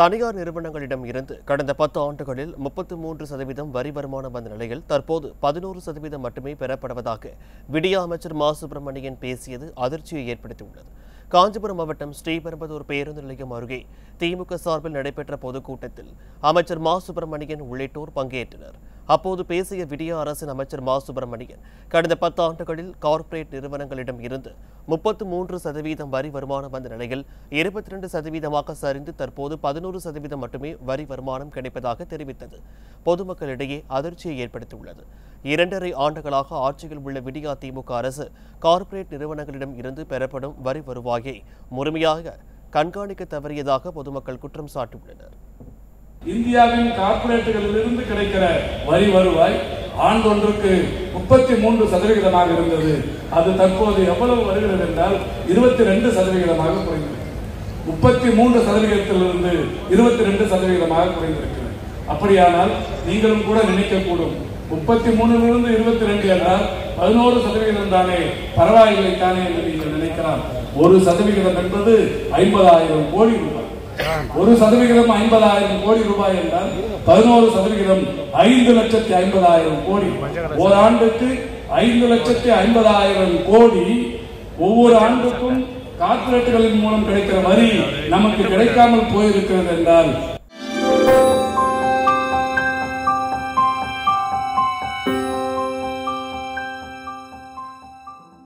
தனியார் நிறுவனங்களிடம் இருந்து கடந்த பத்து ஆண்டுகளில் முப்பத்து மூன்று சதவீதம் வரி வருமானம் வந்த நிலையில் தற்போது பதினோரு சதவீதம் மட்டுமே பெறப்படுவதாக விடியா அமைச்சர் மா சுப்பிரமணியன் பேசியது அதிர்ச்சியை ஏற்படுத்தியுள்ளது காஞ்சிபுரம் மாவட்டம் ஸ்ரீபெரும்புதூர் பேருந்து நிலையம் அருகே திமுக சார்பில் நடைபெற்ற பொதுக்கூட்டத்தில் அமைச்சர் மா சுப்பிரமணியன் உள்ளிட்டோர் பங்கேற்றனர் அப்போது பேசிய விடியா அரசின் அமைச்சர் மா சுப்பிரமணியன் கடந்த பத்தாண்டுகளில் கார்ப்பரேட் நிறுவனங்களிடம் இருந்து முப்பத்து மூன்று சதவீதம் வரி வருமானம் வந்த நிலையில் இருபத்தி ரெண்டு சதவீதமாக சரிந்து தற்போது பதினோரு சதவீதம் மட்டுமே வரி வருமானம் கிடைப்பதாக தெரிவித்தது பொதுமக்களிடையே அதிர்ச்சியை ஏற்படுத்தியுள்ளது இரண்டரை ஆண்டுகளாக ஆட்சியில் உள்ள விடியா திமுக அரசு கார்ப்பரேட் நிறுவனங்களிடம் இருந்து பெறப்படும் வரி வருவாயை முழுமையாக கண்காணிக்க தவறியதாக பொதுமக்கள் குற்றம் சாட்டியுள்ளனர் இந்தியாவின் கார்ப்பரேட்டுகளிலிருந்து கிடைக்கிற வரி வருவாய் ஆண்டொன்றுக்கு முப்பத்தி மூன்று சதவிகிதமாக இருந்தது அது தற்போது எவ்வளவு வருகிறது என்றால் இருபத்தி ரெண்டு சதவிகிதமாக குறைந்திருக்கு முப்பத்தி மூன்று சதவிகிதத்திலிருந்து இருபத்தி ரெண்டு சதவிகிதமாக குறைந்திருக்கிறது அப்படியானால் நீங்களும் கூட நினைக்கக்கூடும் முப்பத்தி மூணுலிருந்து இருபத்தி ரெண்டு என்றால் பதினோரு சதவிகிதம் தானே பரவாயில்லை தானே என்று நீங்கள் நினைக்கலாம் ஒரு சதவிகிதம் என்பது ஐம்பதாயிரம் கோடி ரூபாய் ஒரு சதவிகிதம் ஐம்பதாயிரம் கோடி ரூபாய் என்றால் பதினோரு சதவிகிதம் ஐந்து லட்சத்தி ஐம்பதாயிரம் கோடி ஓராண்டுக்கு ஐந்து லட்சத்தி ஐம்பதாயிரம் கோடி ஒவ்வொரு ஆண்டுக்கும் கார்ப்பரேட்டுகளின் மூலம் கிடைக்கிற வரி நமக்கு கிடைக்காமல் போயிருக்கிறது என்றால்